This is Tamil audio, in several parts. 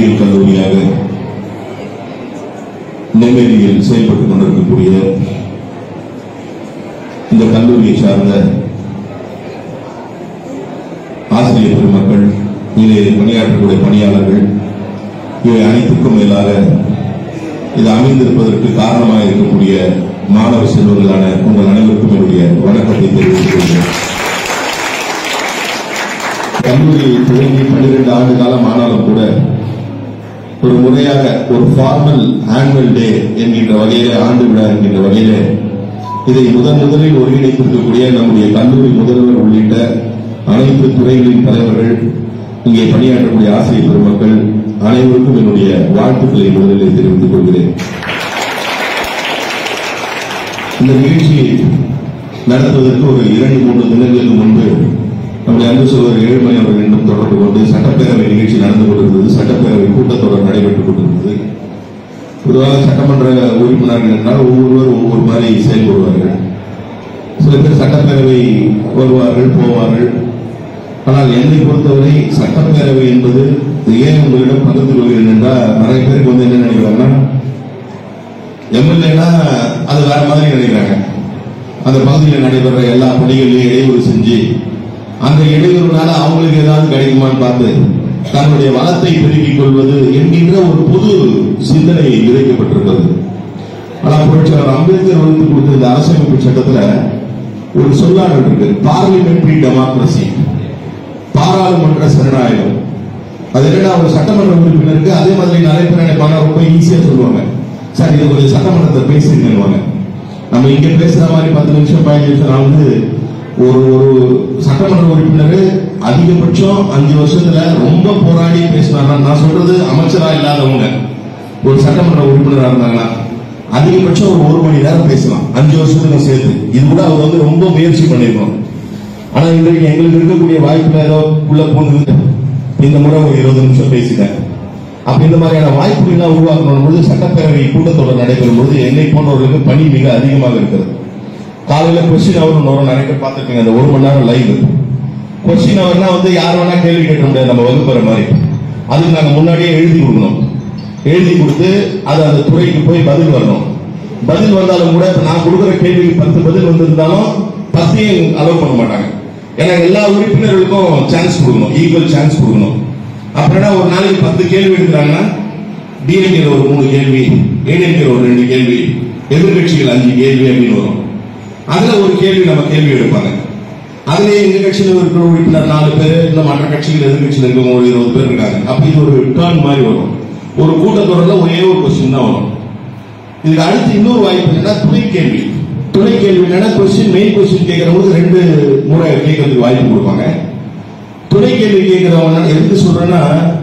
அறிவியல் கல்லூரியாக நெம்மேலியில் செயல்பட்டுக் கொண்டிருக்கக்கூடிய இந்த கல்லூரியை சார்ந்த ஆசிரியர் பெருமக்கள் இதிலே பணியாற்றக்கூடிய பணியாளர்கள் இவை அனைத்துக்கும் மேலாக இது அமைந்திருப்பதற்கு காரணமாக இருக்கக்கூடிய மாணவ செல்வங்களான உங்கள் அனைவருக்கும் என்னுடைய வணக்கத்தை தெரிவித்துக் கொள்கிறேன் கல்லூரி துவங்கி பன்னிரண்டு ஆண்டு காலம் ஆனாலும் கூட ஒரு முறையாக ஒரு ஃபார்மல் ஆனுவல் டே என்கின்ற வகையிலே ஆண்டு விழா என்கின்ற வகையிலே இதை முதன் முதலில் ஒருங்கிணைத்திருக்கக்கூடிய நம்முடைய கல்லூரி முதல்வர் உள்ளிட்ட அனைத்து துறைகளின் தலைவர்கள் இங்கே பணியாற்றக்கூடிய ஆசிரியர் பெருமக்கள் அனைவருக்கும் என்னுடைய வாழ்த்துக்களை முதலில் தெரிவித்துக் கொள்கிறேன் இந்த நிகழ்ச்சியை நடத்துவதற்கு ஒரு இரண்டு மூன்று தினங்களுக்கு முன்பு நம்முடைய அன்பு சகோதரர் ஏழுமலை அவர்களிடம் தொடர்பு கொண்டு சட்டப்பேரவை நிகழ்ச்சி நடந்து கொண்டிருந்தது சட்டப்பேரவை கூட்டத்தொடர் நடைபெற்றுக் கொண்டிருந்தது பொதுவாக சட்டமன்ற உறுப்பினர்கள் என்றால் ஒவ்வொருவர் ஒவ்வொரு மாதிரி செயல்படுவார்கள் சில பேர் சட்டப்பேரவை வருவார்கள் போவார்கள் ஆனால் என்னை பொறுத்தவரை சட்டப்பேரவை என்பது ஏன் உங்களிடம் பகிர்ந்து கொள்கிறேன் என்றால் நிறைய பேருக்கு வந்து என்ன நினைக்கிறாங்கன்னா எம்எல்ஏனா அது வேற மாதிரி நினைக்கிறாங்க அந்த பகுதியில் நடைபெற எல்லா பணிகளையும் இடையூறு செஞ்சு அந்த இடையூறுனால அவங்களுக்கு ஏதாவது கிடைக்குமான்னு பார்த்து தன்னுடைய வளத்தை பெருக்கிக் கொள்வது என்கின்ற ஒரு பொது சிந்தனை விதைக்கப்பட்டிருக்கிறது ஆனால் புரட்சியாளர் அம்பேத்கர் வகுத்து கொடுத்த இந்த அரசமைப்பு சட்டத்துல ஒரு சொல்லாடல் இருக்கு பார்லிமெண்டரி டெமோக்ரஸி பாராளுமன்ற சரணாயகம் அது என்னடா ஒரு சட்டமன்ற உறுப்பினருக்கு அதே மாதிரி நிறைய பேர் நினைப்பாங்க ரொம்ப ஈஸியா சொல்லுவாங்க சார் இது கொஞ்சம் சட்டமன்றத்தை பேசுங்கன்னுவாங்க நம்ம இங்க பேசுற மாதிரி பத்து நிமிஷம் பதினஞ்சு நிமிஷம் நான் வந்து ஒரு ஒரு சட்டமன்ற உறுப்பினர் அதிகபட்சம் அஞ்சு வருஷத்துல ரொம்ப போராடி பேசினாங்க நான் சொல்றது அமைச்சரா இல்லாதவங்க ஒரு சட்டமன்ற உறுப்பினரா இருந்தாங்கன்னா அதிகபட்சம் ஒரு ஒரு மணி நேரம் பேசலாம் அஞ்சு வருஷத்துக்கு சேர்த்து இது கூட அவர் வந்து ரொம்ப முயற்சி பண்ணிருக்கணும் ஆனா இன்றைக்கு எங்களுக்கு இருக்கக்கூடிய வாய்ப்புல ஏதோ உள்ள போனது இந்த முறை ஒரு இருபது நிமிஷம் பேசிட்டேன் அப்ப இந்த மாதிரியான வாய்ப்புகள் உருவாக்கணும் பொழுது சட்டப்பேரவை கூட்டத்தொடர் நடைபெறும் பொழுது என்னை போன்றவர்களுக்கு பணி மிக அதிகமாக இருக்கிறது காலையில கொஸ்டின் அவர் வரும் நிறைய பேர் பார்த்துருக்கீங்க அந்த ஒரு மணி நேரம் லைவ் கொஸ்டின் அவர்னா வந்து யார் வேணா கேள்வி கேட்க முடியாது நம்ம வகுப்புற மாதிரி அதுக்கு நாங்க முன்னாடியே எழுதி கொடுக்கணும் எழுதி கொடுத்து அது அந்த துறைக்கு போய் பதில் வரணும் பதில் வந்தாலும் கூட இப்ப நான் கொடுக்குற கேள்விக்கு பத்து பதில் வந்திருந்தாலும் பத்தையும் அலோவ் பண்ண மாட்டாங்க ஏன்னா எல்லா உறுப்பினர்களுக்கும் சான்ஸ் கொடுக்கணும் ஈக்குவல் சான்ஸ் கொடுக்கணும் அப்படின்னா ஒரு நாளைக்கு பத்து கேள்வி எடுக்கிறாங்கன்னா டிஎம்கே ஒரு மூணு கேள்வி ஏடிஎம்கே ஒரு ரெண்டு கேள்வி எதிர்கட்சிகள் அஞ்சு கேள்வி அப்படின்னு வரும் அதுல ஒரு கேள்வி நம்ம கேள்வி எடுப்பாங்க அதுலயே எங்க கட்சியில இருக்கிற உறுப்பினர் நாலு பேர் இல்ல மற்ற கட்சிகள் எதிர்கட்சியில் இருக்கவங்க ஒரு இருபது பேர் இருக்காங்க அப்ப இது ஒரு டேர்ன் மாதிரி வரும் ஒரு கூட்டத்தொடர்ல ஒரே ஒரு கொஸ்டின் தான் வரும் இதுக்கு அடுத்து இன்னொரு வாய்ப்பு என்னன்னா துணை கேள்வி துணை கேள்வி என்னன்னா கொஸ்டின் மெயின் கொஸ்டின் கேட்கறவங்களுக்கு ரெண்டு முறை கேட்கறதுக்கு வாய்ப்பு கொடுப்பாங்க துணை கேள்வி கேட்கிறவங்க எதுக்கு சொல்றேன்னா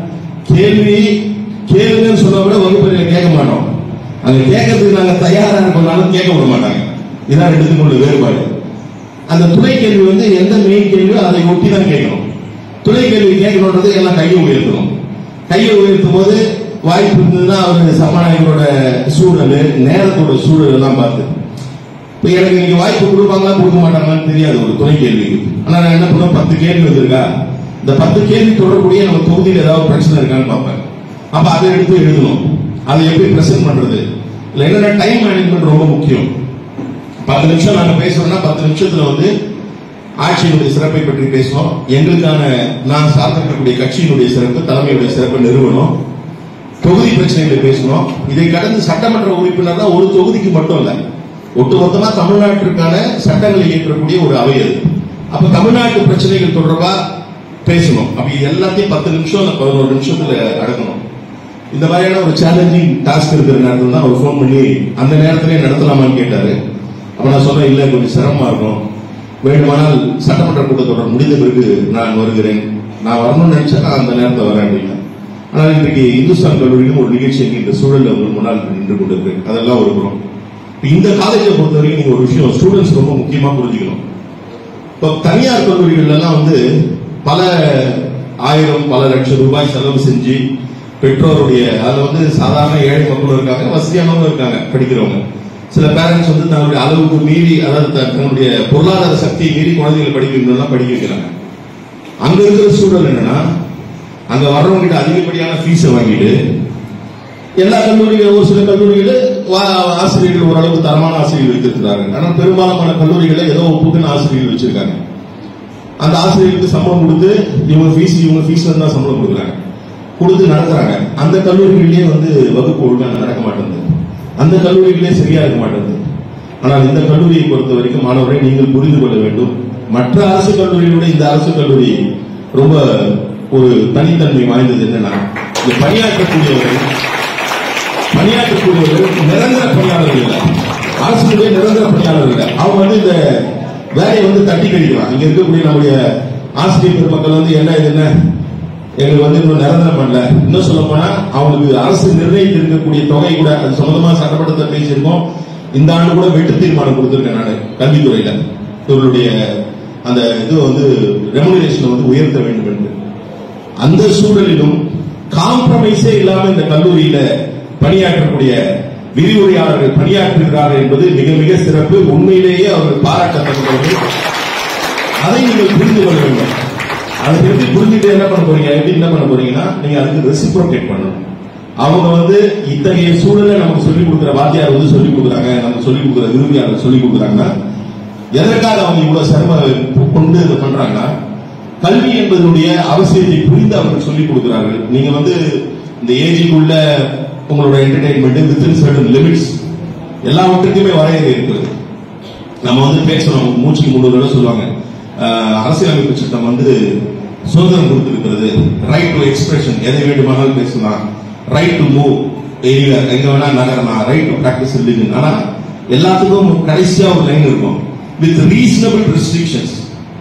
கேள்வி கேளுங்கன்னு சொன்னா கூட வகுப்பறையில கேட்க மாட்டோம் அங்க கேட்கறதுக்கு நாங்க தயாரா இருக்கோம்னாலும் கேட்க விட மாட்டாங்க இதான் ரெண்டுத்துக்கும் உள்ள வேறுபாடு அந்த துணை கேள்வி வந்து எந்த மெயின் கேள்வியோ அதை ஒட்டி தான் கேட்கணும் துணை கேள்வி கேட்கணுன்றது எல்லாம் கையை உயர்த்தணும் கையை உயர்த்தும் போது வாய்ப்பு இருந்ததுன்னா அவர் சபாநாயகரோட சூழல் நேரத்தோட சூழல் எல்லாம் பார்த்து இப்ப எனக்கு நீங்க வாய்ப்பு கொடுப்பாங்களா கொடுக்க மாட்டாங்களான்னு தெரியாது ஒரு துணை கேள்விக்கு ஆனா நான் என்ன பண்ணுவேன் பத்து கேள்வி வந்திருக்கா இந்த பத்து கேள்வி தொடர்புடைய நம்ம தொகுதியில் ஏதாவது பிரச்சனை இருக்கான்னு பார்ப்பேன் அப்ப அதை எடுத்து எழுதணும் அதை எப்படி பிரசன்ட் பண்றது இல்ல என்னன்னா டைம் மேனேஜ்மெண்ட் ரொம்ப முக்கியம் பத்து நிமிஷம் நாங்க பேசுறோம்னா பத்து நிமிஷத்துல வந்து ஆட்சியினுடைய சிறப்பை பற்றி பேசணும் எங்களுக்கான நான் சார்ந்திருக்கக்கூடிய கட்சியினுடைய சிறப்பு தலைமையுடைய சிறப்பை நிறுவனம் தொகுதி பிரச்சனைகளை பேசணும் இதை கடந்து சட்டமன்ற உறுப்பினர் தான் ஒரு தொகுதிக்கு மட்டும் இல்ல ஒட்டுமொத்தமா தமிழ்நாட்டிற்கான சட்டங்களை இயற்றக்கூடிய ஒரு அவை அது அப்ப தமிழ்நாட்டு பிரச்சனைகள் தொடர்பா பேசணும் அப்ப இது எல்லாத்தையும் பத்து நிமிஷம் இல்ல பதினோரு நிமிஷத்துல அடக்கணும் இந்த மாதிரியான ஒரு சேலஞ்சிங் டாஸ்க் இருக்கிற நேரத்தில் தான் அவர் ஃபோன் பண்ணி அந்த நேரத்திலே நடத்தலாமான்னு கேட்டாரு அப்ப நான் சொன்னேன் இல்ல கொஞ்சம் சிரமமா இருக்கும் வேண்டுமானால் சட்டமன்ற கூட்டத்தொடர் முடிந்த பிறகு நான் வருகிறேன் நான் வரணும்னு நினைச்சா நான் அந்த நேரத்தில் வரேன் அப்படின்னா ஆனால் இன்றைக்கு இந்துஸ்தான் கல்லூரியிலும் ஒரு நிகழ்ச்சி இந்த சூழல்ல உங்கள் முன்னால் நின்று கொண்டிருக்கு அதெல்லாம் ஒரு புறம் இப்ப இந்த காலேஜை பொறுத்த வரைக்கும் நீங்க ஒரு விஷயம் ஸ்டூடெண்ட்ஸ் ரொம்ப முக்கியமா புரிஞ்சுக்கணும் இப்போ தனியார் கல்லூரிகள் எல்லாம் வந்து பல ஆயிரம் பல லட்சம் ரூபாய் செலவு செஞ்சு பெற்றோருடைய அதுல வந்து சாதாரண ஏழை மக்களும் இருக்காங்க வசதியானவங்க இருக்காங்க படிக்கிறவங்க சில பேரண்ட்ஸ் வந்து தன்னுடைய அளவுக்கு மீறி அதாவது த- தன்னுடைய பொருளாதார சக்தியை மீறி குழந்தைகளை படிக்க வைக்கணும்னா படிக்க வைக்கிறாங்க அங்க இருக்கிற சூழல் என்னன்னா அங்க வர்றவங்க கிட்ட அதிகப்படியான ஃபீஸை வாங்கிட்டு எல்லா கல்லூரிகள் ஒரு சில கல்லூரிகள் ஆசிரியர்கள் ஓரளவுக்கு தரமான ஆசிரியர்கள் வைத்திருக்கிறார்கள் ஆனால் பெரும்பாலான கல்லூரிகளை ஏதோ ஒப்புக்குன்னு ஆசிரியர்கள் வச்சிருக்காங்க அந்த ஆசிரியர்களுக்கு சம்பளம் கொடுத்து இவங்க ஃபீஸ் இவங்க ஃபீஸ் தான் சம்பளம் கொடுக்குறாங்க கொடுத்து நடத்துறாங்க அந்த கல்லூரிகளிலே வந்து வகுப்பு ஒழுங்கா நடக்க மாட்டேங்குது அந்த கல்லூரிகளே சரியா இருக்க மாட்டேங்குது ஆனால் இந்த கல்லூரியை பொறுத்த வரைக்கும் மாணவரை நீங்கள் புரிந்து கொள்ள வேண்டும் மற்ற அரசு கல்லூரியோட இந்த அரசு கல்லூரி ரொம்ப ஒரு தனித்தன்மை வாய்ந்தது என்னன்னா இந்த பணியாற்றக்கூடியவர்கள் பணியாற்றக்கூடியவர்கள் நிரந்தர பணியாளர்கள் இல்லை அரசுடைய நிரந்தர பணியாளர்கள் இல்லை அவங்க வந்து இந்த வேலையை வந்து தட்டி கழிக்கலாம் இங்க இருக்கக்கூடிய நம்முடைய ஆசிரியர் பெருமக்கள் வந்து என்ன இது என்ன எங்களுக்கு வந்து இன்னும் நிரந்தரம் பண்ணல இன்னும் சொல்ல போனா அவங்களுக்கு அரசு நிர்ணயித்து இருக்கக்கூடிய தொகை கூட அது சம்பந்தமா சட்டப்படத்தை பேசியிருக்கோம் இந்த ஆண்டு கூட வெட்டு தீர்மானம் கொடுத்திருக்கேன் நான் கல்வித்துறையில இவர்களுடைய அந்த இது வந்து ரெமுனரேஷனை வந்து உயர்த்த வேண்டும் என்று அந்த சூழலிலும் காம்ப்ரமைஸே இல்லாம இந்த கல்லூரியில பணியாற்றக்கூடிய விரிவுரையாளர்கள் பணியாற்றுகிறார்கள் என்பது மிக மிக சிறப்பு உண்மையிலேயே அவர்கள் பாராட்டத்தக்கது அதை நீங்கள் புரிந்து கொள்ள வேண்டும் அதை எப்படி புரிஞ்சுட்டு என்ன பண்ண போறீங்க எப்படி என்ன பண்ண போறீங்கன்னா நீங்க அதுக்கு ரெசிப்ரோகேட் பண்ணணும் அவங்க வந்து இத்தகைய சூழலை நமக்கு சொல்லிக் கொடுக்குற வாத்தியார் வந்து சொல்லிக் கொடுக்குறாங்க நமக்கு சொல்லிக் கொடுக்குற விரும்பியாளர் சொல்லிக் கொடுக்குறாங்கன்னா எதற்காக அவங்க இவ்வளவு சிரம கொண்டு இதை பண்றாங்கன்னா கல்வி என்பதனுடைய அவசியத்தை புரிந்து அவர்கள் சொல்லிக் கொடுக்கிறார்கள் நீங்க வந்து இந்த ஏஜிக்குள்ள உங்களோட என்டர்டைன்மெண்ட் வித்தின் சர்டன் லிமிட்ஸ் எல்லாவற்றுக்குமே வரையறை இருக்குது நம்ம வந்து பேசுறோம் மூச்சுக்கு மூணு தடவை சொல்லுவாங்க அஹ், அரசியலமைப்பு சட்டம் வந்து சுதந்திரம் கொடுத்திருக்கிறது ரைட் டு எக்ஸ்பிரஷன் எதை வேண்டுமானாலும் பேசலாம் ரைட் டு மூவ் எனிவேர் எங்க வேணா நகரலாம் ரைட் டு பிராக்டிஸ் ரிலிஜன் ஆனா எல்லாத்துக்கும் கடைசியா ஒரு லைன் இருக்கும் வித் ரீசனபிள் ரெஸ்ட்ரிக்ஷன்ஸ்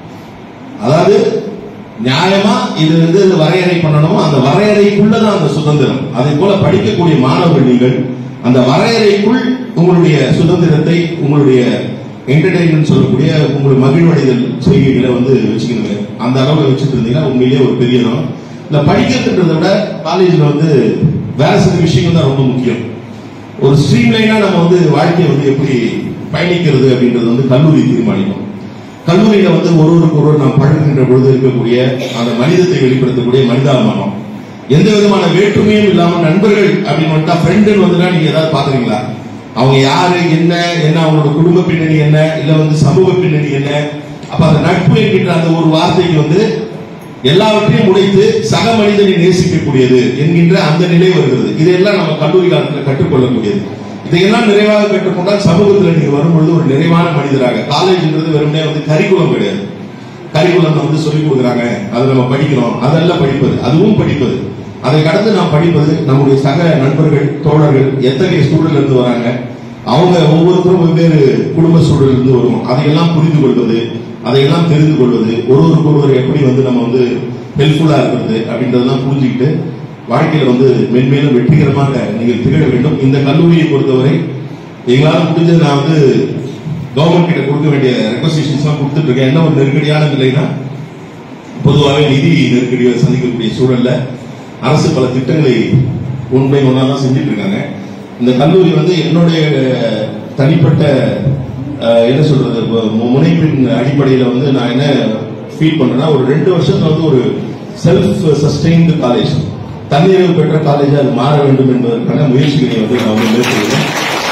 அதாவது நியாயமா இது வந்து வரையறை பண்ணணும் அந்த வரையறைக்குள்ளதான் அந்த சுதந்திரம் அதே போல படிக்கக்கூடிய மாணவர்கள் நீங்கள் அந்த வரையறைக்குள் உங்களுடைய சுதந்திரத்தை உங்களுடைய என்டர்டைன்மெண்ட் சொல்லக்கூடிய உங்களுடைய மகிழ்வடைதல் செய்கைகளை வந்து வச்சுக்கணுங்க அந்த அளவுல வச்சுட்டு இருந்தீங்கன்னா உண்மையிலேயே ஒரு பெரிய இடம் இல்ல படிக்கிறதுன்றதை விட காலேஜ்ல வந்து வேற சில விஷயங்கள் தான் ரொம்ப முக்கியம் ஒரு ஸ்ட்ரீம்லைனா நம்ம வந்து வாழ்க்கையை வந்து எப்படி பயணிக்கிறது அப்படின்றது வந்து கல்லூரி தீர்மானிக்கும் கல்லூரியில வந்து ஒருவருக்கு ஒருவர் நாம் பழகுகின்ற பொழுது இருக்கக்கூடிய அந்த மனிதத்தை வெளிப்படுத்தக்கூடிய மனிதாபிமானம் எந்த விதமான வேற்றுமையும் இல்லாம நண்பர்கள் அப்படின்னு வந்துட்டா ஃப்ரெண்டுன்னு வந்துட்டா நீங்க ஏதாவது பாக்குறீங்களா அவங்க யாரு என்ன என்ன அவங்களோட குடும்ப பின்னணி என்ன இல்ல வந்து சமூக பின்னணி என்ன அப்ப அந்த நட்பு என்கின்ற அந்த ஒரு வார்த்தைக்கு வந்து எல்லாவற்றையும் உடைத்து சக மனிதனை நேசிக்கக்கூடியது என்கின்ற அந்த நிலை வருகிறது இதையெல்லாம் நம்ம கல்லூரி காலத்துல கற்றுக்கொள்ளக்கூடியது இதையெல்லாம் நிறைவாக கற்றுக்கொண்டால் சமூகத்தில் நீங்க வரும்பொழுது ஒரு நிறைவான மனிதராக காலேஜ்ன்றது வெறுமனே வந்து கரிக்குலம் கிடையாது கரிக்குலம் வந்து சொல்லிக் கொடுக்குறாங்க அதை நம்ம படிக்கிறோம் அதெல்லாம் படிப்பது அதுவும் படிப்பது அதை கடந்து நாம் படிப்பது நம்முடைய சக நண்பர்கள் தோழர்கள் எத்தகைய சூழல்ல இருந்து வராங்க அவங்க ஒவ்வொருத்தரும் வெவ்வேறு குடும்ப சூழலில் இருந்து வரும் அதையெல்லாம் புரிந்து கொள்வது அதையெல்லாம் தெரிந்து கொள்வது ஒருவருக்கு ஒருவர் எப்படி வந்து நம்ம வந்து ஹெல்ப்ஃபுல்லா இருக்கிறது அப்படின்றதெல்லாம் புரிஞ்சுக்கிட்டு வாழ்க்கையில வந்து மென்மேலும் வெற்றிகரமாக நீங்கள் திகழ வேண்டும் இந்த கல்லூரியை பொறுத்தவரை எங்களால் முடிஞ்சது நான் வந்து கவர்மெண்ட் கிட்ட கொடுக்க வேண்டிய ரெக்வஸ்டேஷன்ஸ் எல்லாம் கொடுத்துட்டு இருக்கேன் என்ன ஒரு நெருக்கடியான நிலைனா பொதுவாகவே நிதி நெருக்கடியை சந்திக்கக்கூடிய சூழல்ல அரசு பல திட்டங்களை உண்மை ஒன்றா தான் செஞ்சுட்டு இருக்காங்க இந்த கல்லூரி வந்து என்னுடைய தனிப்பட்ட அஹ், என்ன சொல்றது மு- முனைப்பின் அடிப்படையில வந்து நான் என்ன ஃபீல் பண்றேன்னா ஒரு ரெண்டு வருஷத்துல வந்து ஒரு செல்ஃப் சஸ்டெயின்டு காலேஜ் தன்னிறைவு பெற்ற காலேஜ் அது மாற வேண்டும் என்பதற்கான முயற்சிகளை வந்து நான் வந்து மேற்கொள்கிறேன்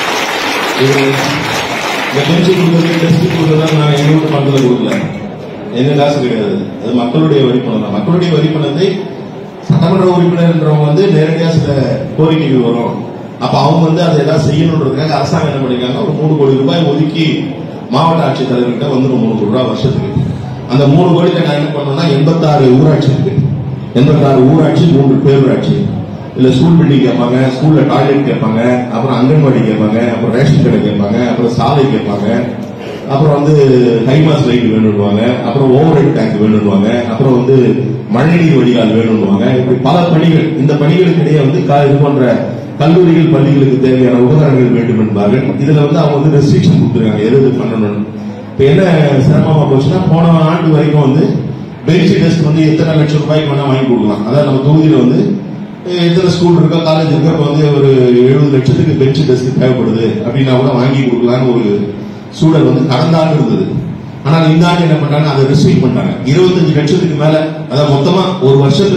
இது இந்த பெஞ்சு கொடுக்குறது டெஸ்ட் கொடுக்குறதா நான் எங்களோட பணத்துல கொடுக்கல எங்க காசு கிடையாது அது மக்களுடைய வரிப்பணம் தான் மக்களுடைய வரிப்பணத்தை சட்டமன்ற உறுப்பினர்ன்றவங்க வந்து நேரடியா சில கோரிக்கைகள் வரும் அப்ப அவங்க வந்து அதை ஏதாவது செய்யணுன்றதுக்காக அரசாங்கம் என்ன பண்ணிருக்காங்க ஒரு மூணு கோடி ரூபாய் ஒதுக்கி மாவட்ட ஆட்சித்தலைவர்கிட்ட வந்துடும் மூணு கோடி ரூபாய் வருஷத்துக்கு அந்த மூணு கோடியில நான் என்ன பண்ணேன்னா எண்பத்தாறு ஊராட்சி இருக்கு எண்பத்தாறு ஊராட்சி மூன்று பேரூராட்சி இல்ல ஸ்கூல் பில்டிங் கேட்பாங்க ஸ்கூல்ல டாய்லெட் கேட்பாங்க அப்புறம் அங்கன்வாடி கேட்பாங்க அப்புறம் ரேஷன் கடை கேட்பாங்க அப்புறம் சாலை கேட்பாங்க அப்புறம் வந்து ஹைமாஸ் லைட் வேணும்னுவாங்க அப்புறம் ஓவர் ஹெட் டேங்க் வேணும்னுவாங்க அப்புறம் வந்து மழைநீர் வடிகால் வேணும்னுவாங்க இப்படி பல பணிகள் இந்த பணிகளுக்கு இடையே வந்து க- இது போன்ற கல்லூரிகள் பள்ளிகளுக்கு தேவையான உபகரணங்கள் வேண்டும் என்பார்கள் இதுல வந்து அவங்க வந்து ரெஸ்ட்ரிக்ஷன் கொடுத்துருக்காங்க எது எது பண்ணணும்னு இப்ப என்ன சிரமமா போச்சுன்னா போன ஆண்டு வரைக்கும் வந்து பெஞ்ச் டெஸ்க் வந்து எத்தனை லட்சம் ரூபாய்க்கு வேணா வாங்கி கொடுக்கலாம் அதாவது நம்ம தொகுதியில வந்து அஹ், எத்தனை ஸ்கூல் இருக்கோ காலேஜ் இருக்கோ இப்ப வந்து ஒரு எழுபது லட்சத்துக்கு பெஞ்ச் டெஸ்க் தேவைப்படுது அப்படின்னா கூட வாங்கி கொடுக்கலாம்னு ஒரு சூழல் வந்து கடந்த ஆண்டு இருந்தது ஆனால் இந்த ஆண்டு என்ன பண்றாங்க அதை ரெஸ்ட்ரிக்ட் பண்றாங்க இருபத்தஞ்சு லட்சத்துக்கு மேல அதாவது மொத்தமா ஒரு வருஷத்துல இருபத்தஞ்சு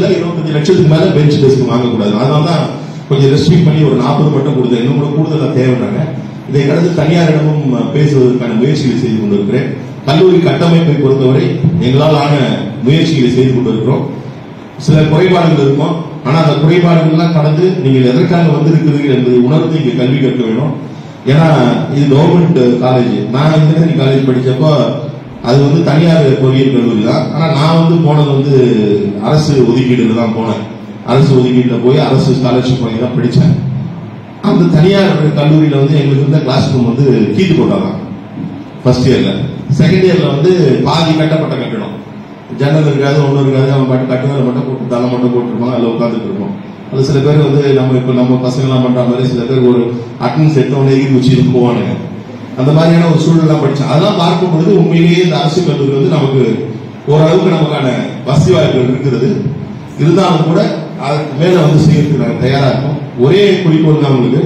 அஞ்சு லட்சத்துக்கு மேல பெஞ்ச் டெஸ்க் வாங்கக்கூடாது அதனால தான் கொஞ்சம் ரெஸ்ட்ரிக்ட் பண்ணி ஒரு நாற்பது மட்டும் கொடுத்தேன் இன்னும் கூட கூடுதலா தேவைன்னாங்க இதை கடந்து தனியாரிடமும் பேசுவதற்கான முயற்சிகளை செய்து கொண்டிருக்கிறேன் கல்லூரி கட்டமைப்பை பொறுத்தவரை எங்களால் ஆன முயற்சிகளை செய்து கொண்டிருக்கிறோம் சில குறைபாடுகள் இருக்கும் ஆனா அந்த குறைபாடுகள் எல்லாம் கடந்து நீங்கள் எதற்காக வந்திருக்கிறீர்கள் என்பதை உணர்ந்து இங்க கல்வி கற்க வேணும் ஏன்னா இது கவர்மெண்ட் காலேஜ் நான் இன்ஜினியரிங் காலேஜ் படிச்சப்போ அது வந்து தனியார் பொறியியல் கல்லூரி தான் ஆனா நான் வந்து போனது வந்து அரசு ஒதுக்கீடுல தான் போனேன் அரசு ஒதுக்கீடுல போய் அரசு ஸ்காலர்ஷிப் வாங்கி தான் படிச்சேன் அந்த தனியார் கல்லூரியில வந்து எங்களுக்கு இருந்த கிளாஸ் ரூம் வந்து கீத்து போட்டாங்க ஃபர்ஸ்ட் இயர்ல செகண்ட் இயர்ல வந்து பாதி கட்டப்பட்ட கட்டணம் ஜன்னல் இருக்காது ஒன்றும் இருக்காது அவன் பாட்டு கட்டுதலை மட்டும் போட்டு தலை மட்டும் போட்டுருப்பான் அதில் உட்காந்துட்டு இருப்போம் அது சில பேர் வந்து நம்ம இப்போ நம்ம பசங்களாம் பண்ற மாதிரி சில பேர் ஒரு அட்டன்ஸ் எடுத்தவொடனே எகிரி வச்சு போவானுங்க அந்த மாதிரியான ஒரு சூழல் படிச்சேன் அதெல்லாம் பார்க்கும் பொழுது உண்மையிலேயே இந்த அரசு கல்லூரி வந்து நமக்கு ஓரளவுக்கு நமக்கான வசதி வாய்ப்புகள் இருக்கிறது இருந்தாலும் கூட அதுக்கு மேல வந்து செய்யறதுக்கு நாங்கள் தயாரா இருக்கோம் ஒரே குறிக்கோள் தான் உங்களுக்கு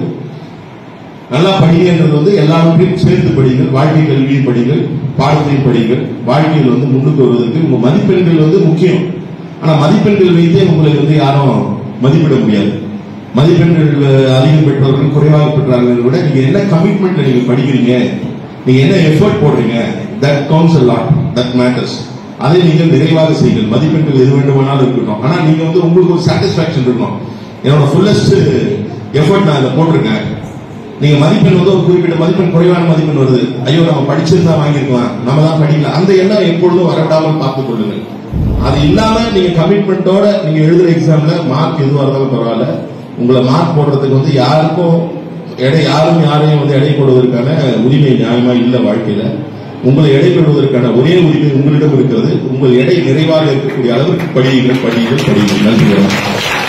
நல்லா படிங்கன்றது வந்து எல்லாவற்றையும் சேர்த்து படிங்கள் வாழ்க்கை கல்வியும் படிங்கள் பாடத்தையும் படிங்கள் வாழ்க்கையில் வந்து முன்னுக்கு வருவதற்கு உங்க மதிப்பெண்கள் வந்து முக்கியம் ஆனா மதிப்பெண்கள் வைத்தே உங்களுக்கு வந்து யாரும் மதிப்பிட முடியாது மதிப்பெண்கள் அஹ், அதிகம் பெற்றவர்கள் குறைவாக பெற்றார்கள் விட நீங்க என்ன கமிட்மெண்ட்ல நீங்க படிக்கிறீங்க நீங்க என்ன எஃபர்ட் போடுறீங்க that counts a lot that matters அதை நீங்கள் நிறைவாக செய்யுங்கள் மதிப்பெண்கள் எது வேண்டுமானாலும் இருக்கட்டும் ஆனா நீங்க வந்து உங்களுக்கு ஒரு சாட்டிஸ்பாக்சன் இருக்கணும் என்னோட ஃபுல்லஸ்ட் எஃபர்ட் நான் இதை போட்டிருக்கேன் நீங்க மதிப்பெண் வந்து ஒரு குறிப்பிட்ட மதிப்பெண் குறைவான மதிப்பெண் வருது ஐயோ நம்ம படிச்சிருந்தா வாங்கியிருக்கலாம் நம்ம தான் படிக்கல அந்த எண்ணம் எப்பொழுதும் வரவிடாமல் பார்த்துக் கொள்ளுங்கள் அது இல்லாம நீங்க கமிட்மெண்டோட நீங்க எழுதுற எக்ஸாம்ல மார்க் எதுவா இருந்தாலும் பரவாயில்ல உங்களை மார்க் போடுறதுக்கு வந்து யாருக்கும் எடை யாரும் யாரையும் வந்து எடை போடுவதற்கான உரிமை நியாயமா இல்ல வாழ்க்கையில உங்களை எடை போடுவதற்கான ஒரே உரிமை உங்களிடம் இருக்கிறது உங்கள் எடை நிறைவாக இருக்கக்கூடிய அளவுக்கு படியுங்கள் படியுங்கள் படியுங்கள் நன்றி வணக்கம்.